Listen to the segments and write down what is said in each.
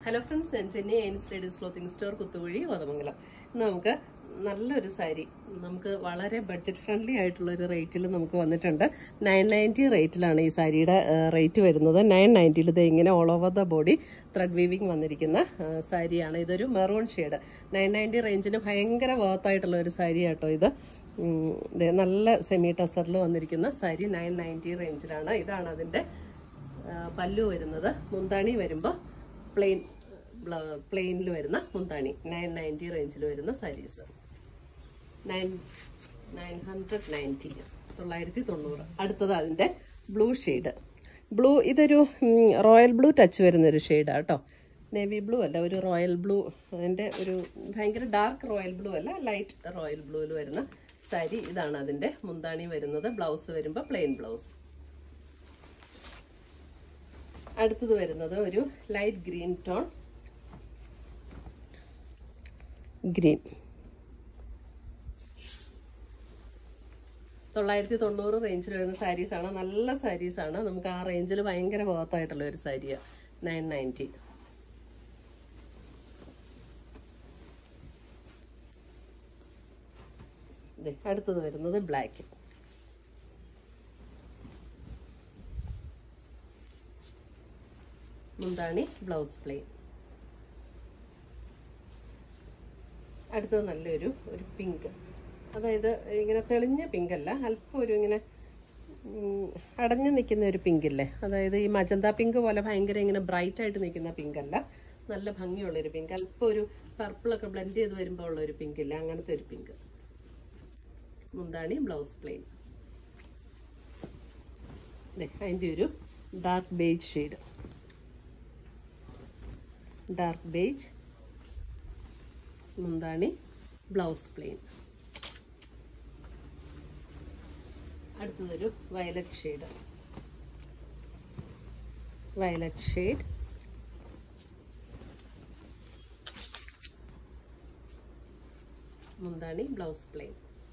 hello friends ഞാൻ ചെന്നൈ എയിൻസ് ladies clothing store Kuthukuzhi Kothamangalam ഇന്ന് നമുക്ക് നല്ലൊരു സാരി നമുക്ക് വളരെ ബഡ്ജറ്റ് ഫ്രണ്ട്ലി ആയിട്ടുള്ള ഒരു റേറ്റിൽ നമുക്ക് വന്നിട്ടുണ്ട് നയൻ നയൻറ്റി റേറ്റിലാണ് ഈ സാരിയുടെ റേറ്റ് വരുന്നത് നയൻ നയൻറ്റിയിൽ ഇത് ഇങ്ങനെ all over the body thread weaving വന്നിരിക്കുന്ന ആ, സാരിയാണ് ഇതൊരു മെറൂൺ ഷെയ്ഡ് നയൻ നയൻറ്റി റേഞ്ചിന് ഭയങ്കര വർത്തായിട്ടുള്ള ഒരു സാരി കേട്ടോ ഇത് ഉം, ദേ നല്ല സെമി ടസറിൽ വന്നിരിക്കുന്ന സാരി നയൻ നയൻറ്റി റേഞ്ചിലാണ് ഇതാണ് അതിൻ്റെ ആ, പല്ലു വരുന്നത് മുന്താണി വരുമ്പോൾ പ്ലെയിൻ പ്ലെയിനിൽ വരുന്ന മുന്താണി നയൻ നയൻറ്റി റേഞ്ചിൽ വരുന്ന saris nine nine hundred ninety തൊള്ളായിരത്തി തൊണ്ണൂറ് അടുത്തത് അതിൻ്റെ ബ്ലൂ ഷെയ്ഡ് ബ്ലൂ ഇതൊരു ഉം, റോയൽ ബ്ലൂ ടച്ച് വരുന്നൊരു ഷെയ്ഡാണ് കേട്ടോ നേവി ബ്ലൂ അല്ല ഒരു റോയൽ ബ്ലൂ അതിൻ്റെ ഒരു ഭയങ്കര ഡാർക്ക് റോയൽ ബ്ലൂ അല്ല ലൈറ്റ് റോയൽ ബ്ലൂവിൽ വരുന്ന സാരി ഇതാണ് അതിൻ്റെ മുന്താണി വരുന്നത് ബ്ലൗസ് വരുമ്പോൾ പ്ലെയിൻ ബ്ലൗസ് അടുത്തത് വരുന്നത് ഒരു ലൈറ്റ് ഗ്രീൻ ടോൺ ഗ്രീൻ തൊള്ളായിരത്തി തൊണ്ണൂറ് റേഞ്ചിൽ വരുന്ന സാരീസ് ആണ് നല്ല സാരീസ് ആണ് നമുക്ക് ആ റേഞ്ചിൽ ഭയങ്കര ബോധമായിട്ടുള്ള ഒരു സാരിയാണ് നയൻ നയൻറ്റി അടുത്തത് വരുന്നത് ബ്ലാക്ക് മുന്താണി ബ്ലൗസ് പ്ലെയിൻ അടുത്തത് നല്ലൊരു ഒരു പിങ്ക് അതായത് ഇങ്ങനെ തെളിഞ്ഞ പിങ്ക് അല്ല അല്പം ഒരു ഇങ്ങനെ ഉം, അടഞ്ഞു നിൽക്കുന്ന ഒരു പിങ്ക് ഇല്ലേ അതായത് ഈ മജന്ത പിങ്ക് പോലെ ഭയങ്കര ഇങ്ങനെ ബ്രൈറ്റ് ആയിട്ട് നിൽക്കുന്ന പിങ്ക് അല്ല നല്ല ഭംഗിയുള്ള ഒരു പിങ്ക് അല്പം ഒരു പർപ്പിളൊക്കെ ബ്ലെൻഡ് ചെയ്ത് വരുമ്പോൾ ഉള്ള ഒരു പിങ്ക് ഇല്ല അങ്ങനത്തെ ഒരു പിങ്ക് മുന്താണി ബ്ലൗസ് പ്ലെയിൻ അതിൻ്റെ ഒരു dark beige shade dark beige മുന്താണി ബ്ലൗസ് പ്ലെയിൻ അടുത്തതൊരു വയലറ്റ് ഷെയ്ഡ് വയലറ്റ് ഷെയ്ഡ് മുന്താണി ബ്ലൗസ് പ്ലെയിൻ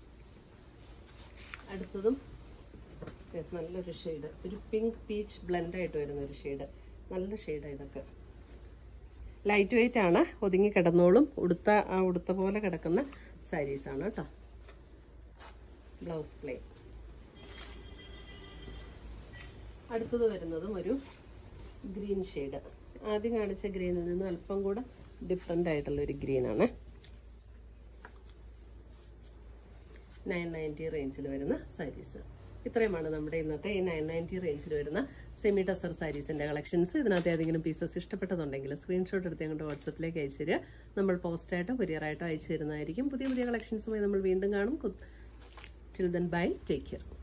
അടുത്തതും ഇത് നല്ലൊരു ഷെയ്ഡ് ഒരു പിങ്ക് പീച്ച് ബ്ലെൻഡ് ആയിട്ട് വരുന്ന ഒരു ഷെയ്ഡ് നല്ല ഷെയ്ഡാണ് ഇതൊക്കെ ലൈറ്റ് വെയിറ്റ് ആണ് ഒതുങ്ങി കിടന്നോളും ഉടുത്ത ആ ഉടുത്ത പോലെ കിടക്കുന്ന സാരീസ് ആണ് കേട്ടോ ബ്ലൗസ് പ്ലെയിൻ അടുത്തത് വരുന്നതും ഒരു ഗ്രീൻ ഷെയ്ഡ് ആദ്യം കാണിച്ച ഗ്രീനിൽ നിന്നും അല്പം കൂടെ ഡിഫറെൻ്റ് ആയിട്ടുള്ള ഒരു ഗ്രീനാണ് നയൻ നയൻറ്റി റേഞ്ചിൽ വരുന്ന സാരീസ് ഇത്രയുമാണ് നമ്മുടെ ഇന്നത്തെ ഈ നയൻ നയൻറ്റി റേഞ്ചിൽ വരുന്ന സെമി ടസർ സാരീസിന്റെ കളക്ഷൻസ് ഇതിനകത്ത് ഏതെങ്കിലും പീസസ് ഇഷ്ടപ്പെട്ടതുണ്ടെങ്കിൽ സ്ക്രീൻഷോട്ട് എടുത്ത് ഞങ്ങളുടെ വാട്സപ്പിലേക്ക് അയച്ചു തരിക നമ്മൾ പോസ്റ്റായിട്ടോ കൊറിയറായിട്ടോ അയച്ചു തരുന്നതായിരിക്കും പുതിയ പുതിയ കളക്ഷൻസുമായി നമ്മൾ വീണ്ടും കാണും till then bye take care